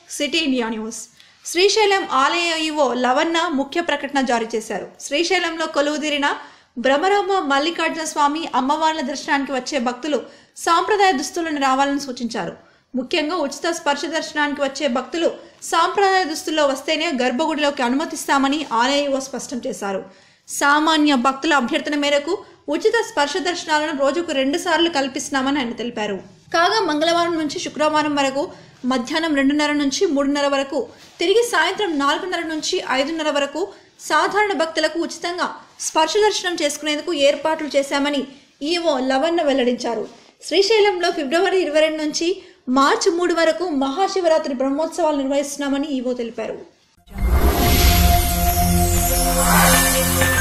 city India news Srisailam ఆలయ EO లవన్న ముఖ్య ప్రకటన జారీ చేశారు శ్రీశైలంలో కొలువుదీరిన భ్రమరామ మల్లికార్జున స్వామి అమ్మవార్ల దర్శనానికి వచ్చే భక్తులు సాంప్రదాయ దుస్తులను రావాలని సూచించారు ముఖ్యంగా ఉచిత స్పర్శ దర్శనానికి వచ్చే భక్తులు సాంప్రదాయ దుస్తుల్లో వస్తేనే గర్భగుడిలోకి అనుమతిస్తామని ఆలయ ఈవో స్పష్టం చేశారు సామాన్య భక్తుల అభ్యర్థన మేరకు ఉచిత స్పర్శ దర్శనాలను రోజుకు రెండు సార్లు కల్పిస్తున్నామని ఆయన తెలిపారు కాగా మంగళవారం నుంచి శుక్రవారం వరకు మధ్యాహ్నం రెండున్నర నుంచి మూడున్నర వరకు తిరిగి సాయంత్రం నాలుగున్నర నుంచి ఐదున్నర వరకు సాధారణ భక్తులకు ఉచితంగా స్పర్శ దర్శనం చేసుకునేందుకు ఏర్పాట్లు చేశామని ఈవో లవన్న వెల్లడించారు శ్రీశైలంలో ఫిబ్రవరి ఇరవై రెండు నుంచి మార్చి మూడు వరకు మహాశివరాత్రి బ్రహ్మోత్సవాలు నిర్వహిస్తున్నామని ఈవో తెలిపారు